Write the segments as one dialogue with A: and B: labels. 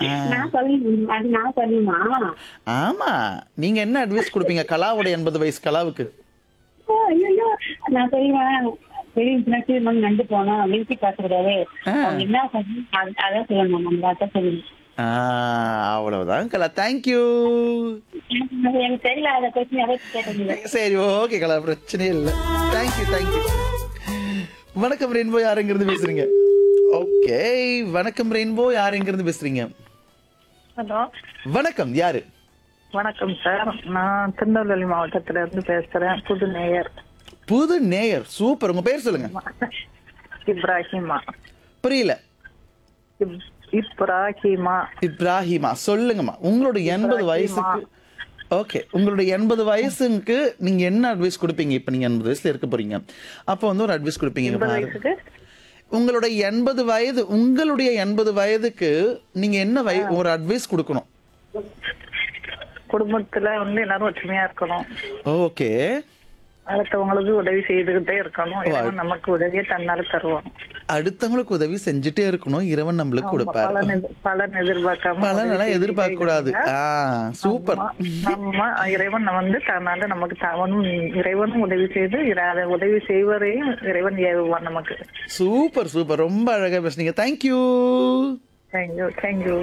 A: நான் சொல்லணும் அது நான் சொல்லணுமா
B: ஆமா நீங்க என்ன அட்வைஸ் கொடுப்பீங்க கலாவோட எண்பது வயசு கலாவுக்கு
A: ஓ, ஐயையோ, நான் சொல்லுவேன் பெரிய பிள்ளைக்கு நம்ம நண்டு போனோம் வீட்டுக்கு பேசக்கூடாது அவங்க என்ன சொல்லணும் அது- அதான் சொல்லணும் நம்ம அதான் சொல்லணும்
B: ஆ, அவ்வளவுதான் கலா தேங்க்யூ
A: எனக்கு எனக்கு தெரியல அதை பத்தி அதை கேட்டீங்க
B: சரி ஓகே கலா பிரச்சனையே இல்லை தேங்க்யூ தேங்க்யூ வணக்கம் ரெயின்போ யார் எங்கிருந்து பேசுறீங்க ஓகே வணக்கம் ரெயின்போ யார் எங்கிருந்து பேசுறீங்க
C: ஹலோ
B: வணக்கம் யாரு
C: வணக்கம் சார் நான் திருநெல்வேலி மாவட்டத்துல இருந்து பேசுறேன் புது நேயர்
B: புது நேயர் சூப்பர் உங்க பேர் சொல்லுங்க
C: இப்ராஹிமா
B: புரியல
C: இப்- இப்ராஹிமா
B: இப்ராஹிமா சொல்லுங்கம்மா உங்களோட எண்பது வயசுக்கு ஓகே உங்களுடைய எண்பது வயசுக்கு நீங்க என்ன அட்வைஸ் கொடுப்பீங்க இப்ப நீங்க எண்பது வயசுல இருக்க போறீங்க அப்போ வந்து ஒரு அட்வைஸ் கொடுப்பீங்க
C: எண்பது
B: பாரு.
C: வயசுக்கு
B: உங்களுடைய எண்பது வயது உங்களுடைய எண்பது வயதுக்கு நீங்க என்ன வய ஒரு அட்வைஸ் கொடுக்கணும்
C: குடும்பத்துல வந்து எல்லாரும் ஒற்றுமையா இருக்கணும்
B: ஓகே
C: அடுத்தவங்களுக்கு உதவி செய்துகிட்டே இருக்கணும் இறைவன் நமக்கு உதவியை தன்னால தருவான்
B: அடுத்தவங்களுக்கு உதவி செஞ்சுட்டே இருக்கணும் இறைவன் நம்மளுக்கு கொடுப்பாரு
C: பலன் எதிர்- பலன் எதிர்பார்க்காம
B: பலன் எல்லாம்
C: உதவி
B: எதிர்பார்க்க கூடாது
C: செய்துகிட்டே
B: ஆ சூப்பர்
C: நம்ம இறைவன் வந்து தன்னால நமக்கு அவனும் இறைவனும் உதவி செய்து இறை- அதை உதவி செய்வதையும் இறைவன் ஏவுவான் நமக்கு
B: சூப்பர் சூப்பர் ரொம்ப அழகா பேசுனீங்க தேங்க்யூ
C: தேங்க்யூ தேங்க்யூ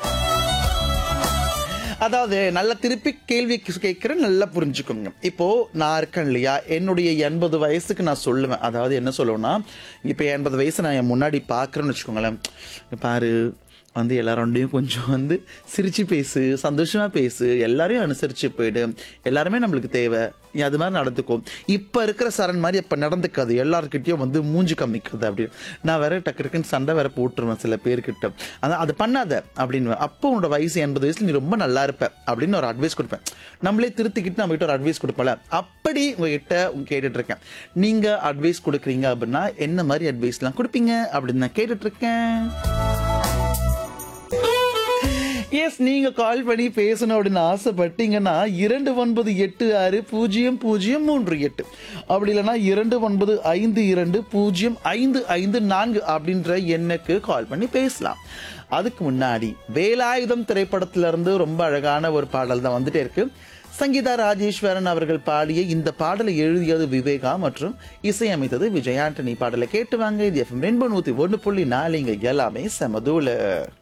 B: அதாவது நல்ல திருப்பி கேள்வி கேட்கிறேன் நல்லா புரிஞ்சுக்கோங்க இப்போ நான் இருக்கேன் இல்லையா என்னுடைய எண்பது வயசுக்கு நான் சொல்லுவேன் அதாவது என்ன சொல்லுவேன்னா இப்போ எண்பது வயசு நான் என் முன்னாடி பார்க்குறேன்னு வச்சுக்கோங்களேன் இங்க பாரு வந்து எல்லாரோடையும் கொஞ்சம் வந்து சிரிச்சு பேசு சந்தோஷமா பேசு எல்லாரையும் அனுசரிச்சு போயிடு எல்லாருமே நம்மளுக்கு தேவை நீ அது மாதிரி நடந்துக்கும் இப்போ இருக்கிற சரண் மாதிரி இப்போ நடந்துக்காது எல்லாருக்கிட்டையும் வந்து மூஞ்சி காமிக்கிறது அப்படின்னு நான் வேற டக்கு டக்குன்னு சண்டை வேற போட்டுருவேன் சில பேர்கிட்ட அதான் அது பண்ணாத அப்படின்னு அப்போ உன்னோட வயசு எண்பது வயசுல நீ ரொம்ப நல்லா இருப்ப அப்படின்னு ஒரு அட்வைஸ் கொடுப்பேன் நம்மளே திருத்திக்கிட்டு நம்ம கிட்ட ஒரு அட்வைஸ் கொடுப்பல அப்படி உங்ககிட்ட கேட்டுட்டு இருக்கேன் நீங்க அட்வைஸ் கொடுக்குறீங்க அப்படின்னா என்ன மாதிரி அட்வைஸ்லாம் கொடுப்பீங்க அப்படின்னு நான் கேட்டுட்டு இருக்கேன் எஸ் நீங்க கால் பண்ணி பேசணும் அப்படின்னு ஆசைப்பட்டீங்கன்னா இரண்டு ஒன்பது எட்டு ஆறு பூஜ்ஜியம் பூஜ்ஜியம் மூன்று எட்டு அப்படி இல்லைன்னா இரண்டு ஒன்பது ஐந்து இரண்டு பூஜ்ஜியம் ஐந்து ஐந்து நான்கு அப்படின்ற எண்ணுக்கு கால் பண்ணி பேசலாம் அதுக்கு முன்னாடி வேலாயுதம் திரைப்படத்துல இருந்து ரொம்ப அழகான ஒரு பாடல் தான் வந்துட்டே இருக்கு சங்கீதா ராஜேஸ்வரன் அவர்கள் பாடிய இந்த பாடலை எழுதியது விவேகா மற்றும் இசையமைத்தது விஜய் ஆண்டனி பாடலை கேட்டு வாங்க இது எஃப்எம் ரெண்டு நூத்தி ஒன்று புள்ளி நாலுங்க எல்லாமே செமதூல